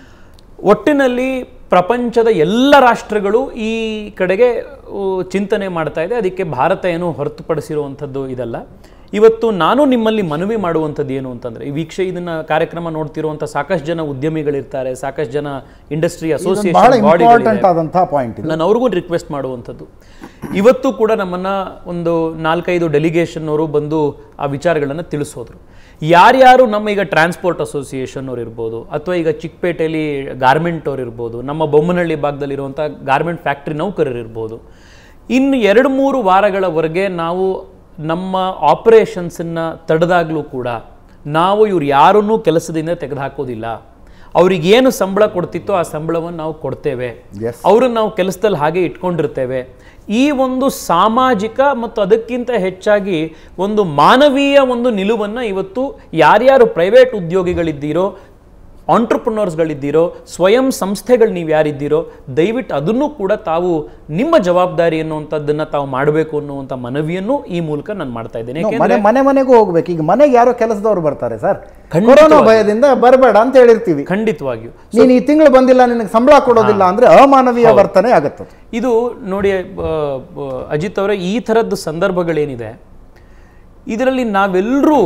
ಒಟ್ಟಿನಲ್ಲಿ ಪ್ರಪಂಚದ ಎಲ್ಲ ರಾಷ್ಟ್ರಗಳು ಈ ಕಡೆಗೆ ಉ, ಚಿಂತನೆ ಮಾಡ್ತಾ ಇದೆ ಅದಕ್ಕೆ ಭಾರತ ಏನು ಹೊರತುಪಡಿಸಿರುವಂಥದ್ದು ಇದಲ್ಲ ಇವತ್ತು ನಾನು ನಿಮ್ಮಲ್ಲಿ ಮನವಿ ಮಾಡುವಂಥದ್ದು ಏನು ಅಂತಂದ್ರೆ ಈ ವೀಕ್ಷೆ ಇದನ್ನ ಕಾರ್ಯಕ್ರಮ ನೋಡ್ತಿರುವಂಥ ಸಾಕಷ್ಟು ಜನ ಉದ್ಯಮಿಗಳಿರ್ತಾರೆ ಸಾಕಷ್ಟು ಜನ ಇಂಡಸ್ಟ್ರಿ ಬಹಳ ಅಸೋಸಿಯೇಷನ್ ಇಂಪಾರ್ಟೆಂಟ್ ಆದಂತಹ ಪಾಯಿಂಟ್ ಇದು ನಾನು ಅವ್ರಿಗೂ ರಿಕ್ವೆಸ್ಟ್ ಮಾಡುವಂಥದ್ದು ಇವತ್ತು ಕೂಡ ನಮ್ಮನ್ನ ಒಂದು ನಾಲ್ಕೈದು ಡೆಲಿಗೇಷನ್ ಅವರು ಬಂದು ಆ ವಿಚಾರಗಳನ್ನು ತಿಳಿಸೋದ್ರು ಯಾರ್ಯಾರು ನಮ್ಮ ಈಗ ಟ್ರಾನ್ಸ್ಪೋರ್ಟ್ ಅಸೋಸಿಯೇಷನ್ ಅವ್ರು ಇರ್ಬೋದು ಅಥವಾ ಈಗ ಚಿಕ್ಕಪೇಟೆಯಲ್ಲಿ ಗಾರ್ಮೆಂಟ್ ಅವ್ರು ಇರ್ಬೋದು ನಮ್ಮ ಬೊಮ್ಮನಹಳ್ಳಿ ಭಾಗದಲ್ಲಿರುವಂಥ ಗಾರ್ಮೆಂಟ್ ಫ್ಯಾಕ್ಟ್ರಿ ನೌಕರರು ಇರ್ಬೋದು ಇನ್ನು ಎರಡು ಮೂರು ವಾರಗಳವರೆಗೆ ನಾವು ನಮ್ಮ ಆಪರೇಷನ್ಸನ್ನು ತಡೆದಾಗಲೂ ಕೂಡ ನಾವು ಇವ್ರು ಯಾರನ್ನೂ ಕೆಲಸದಿಂದ ತೆಗೆದುಹಾಕೋದಿಲ್ಲ ಅವ್ರಿಗೇನು ಸಂಬಳ ಕೊಡ್ತಿತ್ತೋ ಆ ಸಂಬಳವನ್ನು ನಾವು ಕೊಡ್ತೇವೆ Yes. ಅವ್ರನ್ನ ನಾವು ಕೆಲಸದಲ್ಲಿ ಹಾಗೆ ಇಟ್ಕೊಂಡಿರ್ತೇವೆ ಈ ಒಂದು ಸಾಮಾಜಿಕ ಮತ್ತು ಅದಕ್ಕಿಂತ ಹೆಚ್ಚಾಗಿ ಒಂದು ಮಾನವೀಯ ಒಂದು ನಿಲುವನ್ನು ಇವತ್ತು ಯಾರ್ಯಾರು ಪ್ರೈವೇಟ್ ಉದ್ಯೋಗಿಗಳಿದ್ದೀರೋ ಆಂಟ್ರಪ್ರನರ್ಸ್ಗಳಿದ್ದೀರೋ ಸ್ವಯಂ ಸಂಸ್ಥೆಗಳು ನೀವು ಯಾರಿದ್ದೀರೋ ದಯವಿಟ್ಟು ಅದನ್ನು ಕೂಡ ತಾವು ನಿಮ್ಮ ಜವಾಬ್ದಾರಿ ಅನ್ನುವಂಥದ್ದನ್ನು ತಾವು ಮಾಡಬೇಕು ಅನ್ನುವಂಥ ಮನವಿಯನ್ನು ಈ ಮೂಲಕ ನಾನು ಮಾಡ್ತಾ ಇದ್ದೇನೆ No, ಯಾಕೆಂದ್ರೆ ಮನೆ ಮನೆ ಮನೆಗೂ ಹೋಗ್ಬೇಕು ಈಗ ಮನೆಗೆ ಯಾರೋ ಕೆಲಸದವ್ರು ಬರ್ತಾರೆ ಸರ್ ಖಂಡಿತವಾಗಿ. ಕೊರೋನಾ ಭಯದಿಂದ ಬರಬೇಡ ಅಂತ ಹೇಳಿರ್ತೀವಿ ಖಂಡಿತವಾಗಿಯೂ ನೀನು ಈ ತಿಂಗಳು ಬಂದಿಲ್ಲ ನಿನಗೆ ಸಂಬಳ ಕೊಡೋದಿಲ್ಲ ಅಂದ್ರೆ ಅಮಾನವೀಯ ವರ್ತನೆ ಆಗುತ್ತದೆ ಇದು ನೋಡಿ ಆ, ಆ, ಅಜಿತ್ ಅವರೇ ಈ ಥರದ್ದು ಸಂದರ್ಭಗಳೇನಿದೆ ಇದರಲ್ಲಿ ನಾವೆಲ್ಲರೂ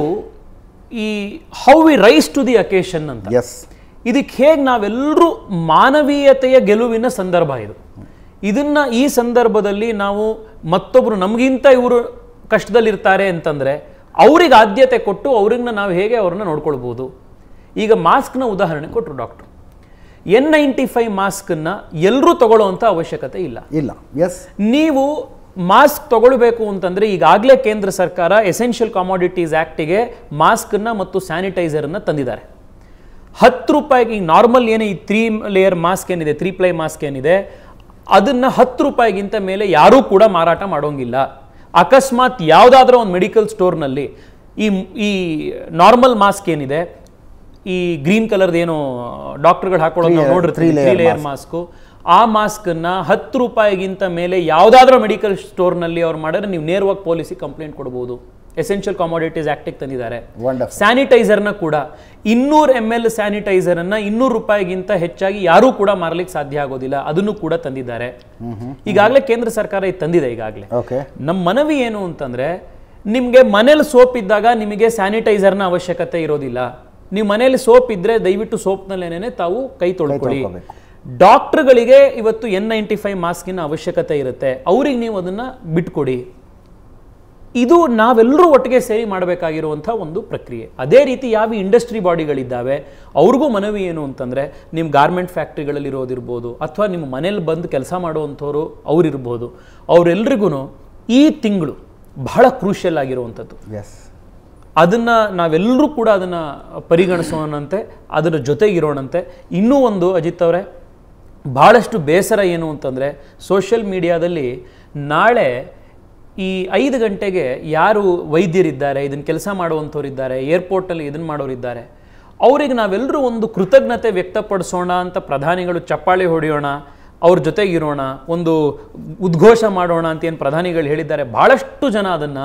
ಈ how we rise to the occasion ಅಂತ ಎಸ್ ಇದಕ್ಕೆ ಹೇಗೆ ನಾವೆಲ್ಲರೂ ಮಾನವೀಯತೆಯ ಗೆಲುವಿನ ಸಂದರ್ಭ ಇದು ಇದನ್ನ ಈ ಸಂದರ್ಭದಲ್ಲಿ ನಾವು ಮತ್ತೊಬ್ರು ನಮಗಿಂತ ಇವರು ಕಷ್ಟದಲ್ಲಿರ್ತಾರೆ ಅಂತಂದ್ರೆ ಅವ್ರಿಗೆ ಆದ್ಯತೆ ಕೊಟ್ಟು ಅವ್ರನ್ನ ನಾವು ಹೇಗೆ ಅವ್ರನ್ನ ನೋಡ್ಕೊಳ್ಬೋದು ಈಗ ಮಾಸ್ಕ್ನ ಉದಾಹರಣೆ ಕೊಟ್ಟರು ಡಾಕ್ಟ್ರು ಎನ್ ನೈಂಟಿ ಫೈವ್ ಮಾಸ್ಕನ್ನ ಎಲ್ಲರೂ ತಗೊಳ್ಳೋವಂಥ ಅವಶ್ಯಕತೆ ಇಲ್ಲ ಇಲ್ಲ ಎಸ್ ನೀವು ಮಾಸ್ಕ್ ತಗೊಳ್ಬೇಕು ಅಂತಂದ್ರೆ ಈಗಾಗಲೇ ಕೇಂದ್ರ ಸರ್ಕಾರ ಎಸೆನ್ಷಿಯಲ್ ಕಾಮೋಡಿಟೀಸ್ ಆ್ಯಕ್ಟಿಗೆ ಮಾಸ್ಕನ್ನ ಮತ್ತು ಸ್ಯಾನಿಟೈಸರನ್ನ ತಂದಿದ್ದಾರೆ ಹತ್ತು ರೂಪಾಯಿಗೆ ಈಗ ನಾರ್ಮಲ್ ಏನೇ ಈ ತ್ರೀ ಲೇಯರ್ ಮಾಸ್ಕ್ ಏನಿದೆ ತ್ರೀ ಪ್ಲೈ ಮಾಸ್ಕ್ ಏನಿದೆ ಅದನ್ನ ಹತ್ತು ರೂಪಾಯಿಗಿಂತ ಮೇಲೆ ಯಾರೂ ಕೂಡ ಮಾರಾಟ ಮಾಡೋಂಗಿಲ್ಲ ಅಕಸ್ಮಾತ್ ಯಾವುದಾದ್ರೂ ಒಂದು ಮೆಡಿಕಲ್ ಸ್ಟೋರ್ನಲ್ಲಿ ಈ ಈ ನಾರ್ಮಲ್ ಮಾಸ್ಕ್ ಏನಿದೆ ಈ ಗ್ರೀನ್ ಕಲರ್ದು ಏನು ಡಾಕ್ಟರ್ಗಳು ಹಾಕೊಳ್ಳೋದು ನಾವು ನೋಡಿರ್ತೀವಿ ತ್ರೀ ಲೇಯರ್ ಮಾಸ್ಕು ಆ ಮಾಸ್ಕನ್ನ ಹತ್ತು ರೂಪಾಯಿಗಿಂತ ಮೇಲೆ ಯಾವುದಾದ್ರೂ ಮೆಡಿಕಲ್ ಸ್ಟೋರ್ನಲ್ಲಿ ಅವ್ರು ಮಾಡಿದ್ರೆ ನೀವು ನೇರವಾಗಿ ಪೊಲೀಸಿಗೆ ಕಂಪ್ಲೇಂಟ್ ಕೊಡ್ಬೋದು ಎಸೆನ್ಷಿಯಲ್ ಕಾಮೋಡಿಟೀಸ್ ಆಕ್ಟಿಗೆ ತಂದಿದ್ದಾರೆ ವಂಡರ್ಫುಲ್ ಸ್ಯಾನಿಟೈಸರ್ನ ಕೂಡ ಇನ್ನೂರು ಎಮ್ ಎಲ್ ಸ್ಯಾನಿಟೈಸರ್ ಅನ್ನ ಇನ್ನೂರು ರೂಪಾಯಿಗಿಂತ ಹೆಚ್ಚಾಗಿ ಯಾರೂ ಕೂಡ ಮಾರಲಿಕ್ಕೆ ಸಾಧ್ಯ ಆಗೋದಿಲ್ಲ ಅದನ್ನು ಕೂಡ ತಂದಿದ್ದಾರೆ ಈಗಾಗಲೇ ಕೇಂದ್ರ ಸರ್ಕಾರ ಇದು ತಂದಿದೆ ಈಗಾಗಲೇ ಓಕೆ ನಮ್ಮ ಮನವಿ ಏನು ಅಂತಂದ್ರೆ ನಿಮಗೆ ಮನೇಲಿ ಸೋಪ್ ಇದ್ದಾಗ ನಿಮಗೆ ಸ್ಯಾನಿಟೈಸರ್ನ ಅವಶ್ಯಕತೆ ಇರೋದಿಲ್ಲ ನೀವು ಮನೇಲಿ ಸೋಪ್ ಇದ್ರೆ ದಯವಿಟ್ಟು ಸೋಪ್ನಲ್ಲೇನೆ ತಾವು ಕೈ ತೊಳ್ಕೊಳ್ಳಿ ತೊಳ್ಕೊಬೇಕು. ಡಾಕ್ಟರ್ಗಳಿಗೆ ಇವತ್ತು ಎನ್ ನೈಂಟಿ ಫೈವ್ ಮಾಸ್ಕಿನ ಅವಶ್ಯಕತೆ ಇರುತ್ತೆ ಅವ್ರಿಗೆ ನೀವು ಅದನ್ನ ಬಿಟ್ಕೊಡಿ ಇದು ನಾವೆಲ್ಲರೂ ಒಟ್ಟಿಗೆ ಸೇರಿ ಮಾಡಬೇಕಾಗಿರುವಂಥ ಒಂದು ಪ್ರಕ್ರಿಯೆ ಅದೇ ರೀತಿ ಯಾವ ಇಂಡಸ್ಟ್ರಿ ಬಾಡಿಗಳಿದ್ದಾವೆ ಅವ್ರಿಗೂ ಮನವಿ ಏನು ಅಂತಂದರೆ ನಿಮ್ಮ ಗಾರ್ಮೆಂಟ್ ಫ್ಯಾಕ್ಟ್ರಿಗಳಲ್ಲಿ ಇರೋದಿರ್ಬೋದು ಅಥವಾ ನಿಮ್ಮ ಮನೇಲಿ ಬಂದು ಕೆಲಸ ಮಾಡುವಂಥವ್ರು ಅವರಿರ್ಬೋದು ಅವರೆಲ್ರಿಗೂ ಈ ತಿಂಗಳು ಬಹಳ ಕ್ರೂಷಿಯಲ್ ಆಗಿರುವಂಥದ್ದು ಎಸ್ ಅದನ್ನು ನಾವೆಲ್ಲರೂ ಕೂಡ ಅದನ್ನು ಪರಿಗಣಿಸೋಣಂತೆ ಅದರ ಜೊತೆಗಿರೋಣಂತೆ ಇನ್ನೂ ಒಂದು ಅಜಿತ್ ಅವರೇ ಭಾಳಷ್ಟು ಬೇಸರ ಏನು ಅಂತಂದರೆ ಸೋಷಿಯಲ್ ಮೀಡಿಯಾದಲ್ಲಿ ನಾಳೆ ಈ ಐದು ಗಂಟೆಗೆ ಯಾರು ವೈದ್ಯರಿದ್ದಾರೆ ಇದನ್ನು ಕೆಲಸ ಮಾಡುವಂಥವ್ರಿದ್ದಾರೆ ಏರ್ಪೋರ್ಟಲ್ಲಿ ಇದನ್ನು ಮಾಡೋರಿದ್ದಾರೆ ಅವರಿಗೆ ನಾವೆಲ್ಲರೂ ಒಂದು ಕೃತಜ್ಞತೆ ವ್ಯಕ್ತಪಡಿಸೋಣ ಅಂತ ಪ್ರಧಾನಿಗಳು ಚಪ್ಪಾಳೆ ಹೊಡೆಯೋಣ ಅವ್ರ ಜೊತೆಗಿರೋಣ ಒಂದು ಉದ್ಘೋಷ ಮಾಡೋಣ ಅಂತ ಏನು ಪ್ರಧಾನಿಗಳು ಹೇಳಿದ್ದಾರೆ ಭಾಳಷ್ಟು ಜನ ಅದನ್ನು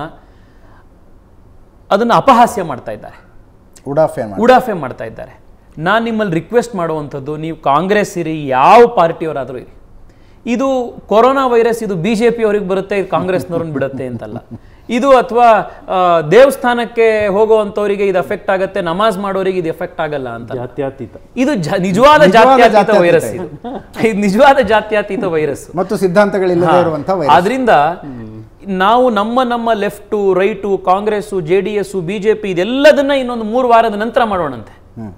ಅದನ್ನು ಅಪಹಾಸ್ಯ ಮಾಡ್ತಾ ಇದ್ದಾರೆ ಉಡಾಫೆ ಮಾಡಿ ಉಡಾಫೆ ಮಾಡ್ತಾ ಇದ್ದಾರೆ ನಾನು ನಿಮ್ಮಲ್ಲಿ ರಿಕ್ವೆಸ್ಟ್ ಮಾಡುವಂಥದ್ದು ನೀವು ಕಾಂಗ್ರೆಸ್ ಇರಿ ಯಾವ ಪಾರ್ಟಿಯವರಾದರೂ ಇರಿ ಇದು ಕೊರೋನಾ ವೈರಸ್ ಇದು ಬಿ ಜೆ ಅವ್ರಿಗೆ ಬರುತ್ತೆ ಇದು ಕಾಂಗ್ರೆಸ್ನವ್ರನ್ನ ಬಿಡುತ್ತೆ ಅಂತಲ್ಲ ಇದು ಅಥವಾ ದೇವಸ್ಥಾನಕ್ಕೆ ಹೋಗುವಂಥವರಿಗೆ ಇದು ಎಫೆಕ್ಟ್ ಆಗುತ್ತೆ ನಮಾಜ್ ಮಾಡೋರಿಗೆ ಇದು ಎಫೆಕ್ಟ್ ಆಗಲ್ಲ ಅಂತ ಜಾತ್ಯತೀತ ಇದು ಜ- ನಿಜವಾದ ನಿಜವಾದ ಜಾತ್ಯತೀತ ಜಾತ್ಯತೀತ ವೈರಸ್ ಇದು ಇದು ನಿಜವಾದ ಜಾತ್ಯತೀತ ವೈರಸ್ ಮತ್ತು ಸಿದ್ಧಾಂತಗಳಿಲ್ಲದೆ ಇರುವಂಥ ವೈರಸ್ ಆದ್ರಿಂದ ನಾವು ನಮ್ಮ ನಮ್ಮ left right Congress J D S BJP ಇದೆಲ್ಲದನ್ನ ಇನ್ನೊಂದು ಮೂರು ವಾರದ ನಂತರ ಮಾಡೋಣಂತೆ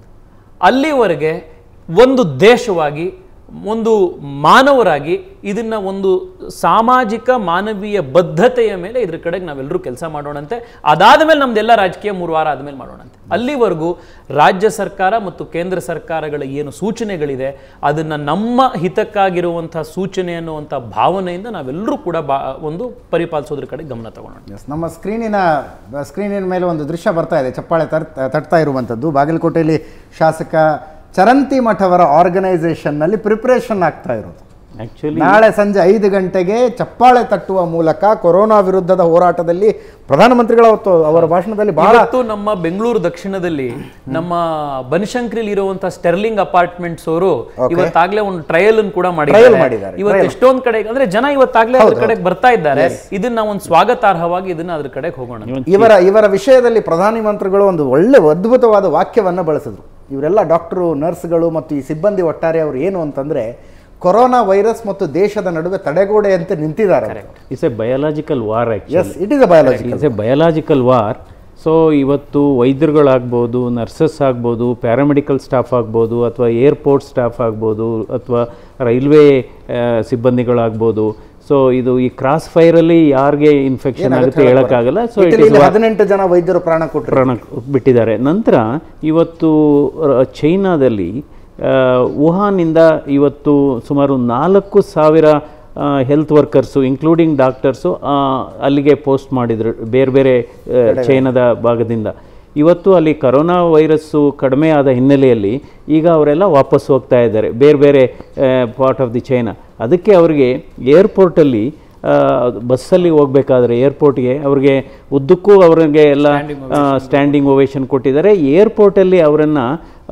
ಅಲ್ಲಿವರೆಗೆ ಒಂದು ದೇಶವಾಗಿ ಒಂದು ಮಾನವರಾಗಿ ಇದನ್ನ ಒಂದು ಸಾಮಾಜಿಕ ಮಾನವೀಯ ಬದ್ಧತೆಯ ಮೇಲೆ ಇದ್ರ ಕಡೆಗೆ ನಾವೆಲ್ಲರೂ ಕೆಲಸ ಮಾಡೋಣಂತೆ ಅದಾದ ಮೇಲೆ ನಮ್ದೆಲ್ಲ ರಾಜಕೀಯ ಮೂರು ವಾರ ಆದಮೇಲೆ ಮಾಡೋಣಂತೆ ಅಲ್ಲಿವರೆಗೂ ರಾಜ್ಯ ಸರ್ಕಾರ ಮತ್ತು ಕೇಂದ್ರ ಸರ್ಕಾರಗಳ ಏನು ಸೂಚನೆಗಳಿದೆ ಅದನ್ನ ನಮ್ಮ ಹಿತಕ್ಕಾಗಿರುವಂಥ ಸೂಚನೆ ಅನ್ನುವಂಥ ಭಾವನೆಯಿಂದ ನಾವೆಲ್ಲರೂ ಕೂಡ ಬಾ ಒಂದು ಪರಿಪಾಲಿಸೋದ್ರ ಕಡೆ ಗಮನ ತಗೊಳ್ಳೋಣ ಎಸ್ ನಮ್ಮ ಸ್ಕ್ರೀನಿನ ಸ್ಕ್ರೀನಿನ ಮೇಲೆ ಒಂದು ದೃಶ್ಯ ಬರ್ತಾ ಇದೆ ಚಪ್ಪಾಳೆ ತರ್ ತಟ್ತಾ ಇರುವಂಥದ್ದು ಬಾಗಲಕೋಟೆಯಲ್ಲಿ ಶಾಸಕ ಚರಂತಿ ಮಠ ಅವರ ಆರ್ಗನೈಸೇಷನ್ನಲ್ಲಿ ಪ್ರಿಪ್ರೇಷನ್ ಆಗ್ತಾ ಇರೋದು ಆಕ್ಚುಲಿ ನಾಳೆ ಸಂಜೆ ಐದು ಗಂಟೆಗೆ ಚಪ್ಪಾಳೆ ತಟ್ಟುವ ಮೂಲಕ ಕೊರೋನಾ ವಿರುದ್ಧದ ಹೋರಾಟದಲ್ಲಿ ಪ್ರಧಾನಮಂತ್ರಿಗಳ ಅವತ್ತು ಅವರ ಭಾಷಣದಲ್ಲಿ ಬಹಳ ಇವತ್ತು ನಮ್ಮ ಬೆಂಗಳೂರು ದಕ್ಷಿಣದಲ್ಲಿ ನಮ್ಮ ಬನಶಂಕರಿಲಿ ಇರುವಂತ ಸ್ಟೆರ್ಲಿಂಗ್ ಅಪಾರ್ಟ್ಮೆಂಟ್ಸ್ ಅವರು ಇವತ್ತಾಗ್ಲೇ ಒಂದು ಟ್ರಯಲ್ ಅನ್ನು ಕೂಡ Trial ಮಾಡಿದ್ದಾರೆ ಮಾಡಿದ್ದಾರೆ, ಇವತ್ತು ಎಷ್ಟೊಂದ್ ಕಡೆ ಅಂದ್ರೆ ಜನ ಇವತ್ತಾಗ್ಲೇ ಅದ್ರ ಕಡೆಗೆ ಬರ್ತಾ ಇದ್ದಾರೆ ಇದನ್ನ ನಾವು ಒಂದು ಸ್ವಾಗತಾರ್ಹವಾಗಿ ಇದನ್ನ ಅದ್ರ ಕಡೆಗೆ ಹೋಗೋಣ ಇವರ ಇವರ ವಿಷಯದಲ್ಲಿ ಪ್ರಧಾನಿ ಮಂತ್ರಿಗಳು ಒಂದು ಒಳ್ಳೆ ಅದ್ಭುತವಾದ ವಾಕ್ಯವನ್ನು ಬಳಸಿದ್ರು ಇವರೆಲ್ಲ ಡಾಕ್ಟರು ನರ್ಸ್ಗಳು ಮತ್ತು ಈ ಸಿಬ್ಬಂದಿ ಒಟ್ಟಾರೆ ಅವರು ಏನು ಅಂತಂದ್ರೆ ಕೊರೋನಾ ವೈರಸ್ ಮತ್ತು ದೇಶದ ನಡುವೆ ತಡೆಗೋಡೆ ಅಂತ ನಿಂತಿದ್ದಾರೆ it's a biological war yes it is a biology it's a biological war so ಇವತ್ತು ವೈದ್ಯರುಗಳಾಗ್ಬೋದು ನರ್ಸಸ್ ಆಗ್ಬೋದು ಪ್ಯಾರಾಮೆಡಿಕಲ್ ಸ್ಟಾಫ್ ಆಗ್ಬೋದು ಅಥವಾ ಏರ್ಪೋರ್ಟ್ ಸ್ಟಾಫ್ ಆಗ್ಬೋದು ಅಥವಾ ರೈಲ್ವೆ ಸಿಬ್ಬಂದಿಗಳಾಗ್ಬೋದು ಸೊ ಇದು ಈ ಕ್ರಾಸ್ ಫೈರಲ್ಲಿ ಯಾರಿಗೆ ಇನ್ಫೆಕ್ಷನ್ ಆಗುತ್ತೆ ಹೇಳೋಕ್ಕಾಗಲ್ಲ ಸೊ ಇಟ್ ಇಸ್ ಇಟಲಿಯಲ್ಲಿ ಹದಿನೆಂಟು ಜನ ವೈದ್ಯರು ಪ್ರಾಣ ಕೊಟ್ಟರು ಪ್ರಾಣ ಬಿಟ್ಟಿದ್ದಾರೆ ನಂತರ ಇವತ್ತು ರ- ಚೈನಾದಲ್ಲಿ ಆ, ವುಹಾನಿಂದ ಇವತ್ತು ಸುಮಾರು ನಾಲ್ಕು ಸಾವಿರ ಹೆಲ್ತ್ ವರ್ಕರ್ಸು ಇನ್ಕ್ಲೂಡಿಂಗ್ ಡಾಕ್ಟರ್ಸು ಅಲ್ಲಿಗೆ ಪೋಸ್ಟ್ ಮಾಡಿದರು ಬೇರೆ ಬೇರೆ ಆ, ಚೈನಾದ ಭಾಗದಿಂದ ಇವತ್ತು ಅಲ್ಲಿ ಕರೋನಾ ವೈರಸ್ಸು ಕಡಿಮೆ ಆದ ಹಿನ್ನೆಲೆಯಲ್ಲಿ ಈಗ ಅವರೆಲ್ಲ ವಾಪಸ್ ಹೋಗ್ತಾ ಇದ್ದಾರೆ ಬೇರೆ ಬೇರೆ ಪಾರ್ಟ್ ಆಫ್ ದಿ ಚೈನಾ ಅದಕ್ಕೆ ಅವರಿಗೆ ಏರ್ಪೋರ್ಟಲ್ಲಿ ಆ, ಬಸ್ಸಲ್ಲಿ ಹೋಗ್ಬೇಕಾದ್ರೆ ಏರ್ಪೋರ್ಟ್ಗೆ ಅವ್ರಿಗೆ ಉದ್ದಕ್ಕೂ ಅವರಿಗೆ ಎಲ್ಲ ಸ್ಟ್ಯಾಂಡಿಂಗ್ ಓವೇಷನ್ ಕೊಟ್ಟಿದ್ದಾರೆ ಏರ್ಪೋರ್ಟಲ್ಲಿ ಅವರನ್ನು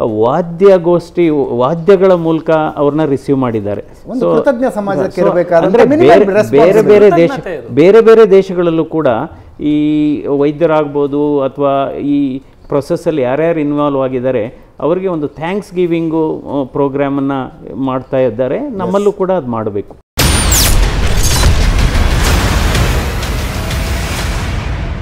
ವಾದ್ಯಗೋಷ್ಠಿ ವಾದ್ಯಗಳ ಮೂಲಕ ಅವ್ರನ್ನ ರಿಸೀವ್ ಮಾಡಿದ್ದಾರೆ ಒಂದು So- ಕೃತಜ್ಞ ಸಮಾಜಕ್ಕೆ so ಇರಬೇಕಾದಂಥ ಅಂದ್ರೆ minimum ಬೇರೆ ಬೇರೆ responsibility. ಬೇರೆ ದೇಶ ಕೃತಜ್ಞತೆ ಇದು. ಬೇರೆ ಬೇರೆ ದೇಶಗಳಲ್ಲೂ ಕೂಡ ಈ ವೈದ್ಯರಾಗ್ಬೋದು ಅಥವಾ ಈ ಪ್ರೊಸೆಸ್ಸಲ್ಲಿ ಯಾರ್ಯಾರು ಇನ್ವಾಲ್ವ್ ಆಗಿದ್ದಾರೆ ಅವರಿಗೆ ಒಂದು ಥ್ಯಾಂಕ್ಸ್ ಗಿವಿಂಗು ಪ್ರೋಗ್ರಾಮನ್ನು ಮಾಡ್ತಾ ಇದ್ದಾರೆ ನಮ್ಮಲ್ಲೂ ಕೂಡ ಅದು ಮಾಡಬೇಕು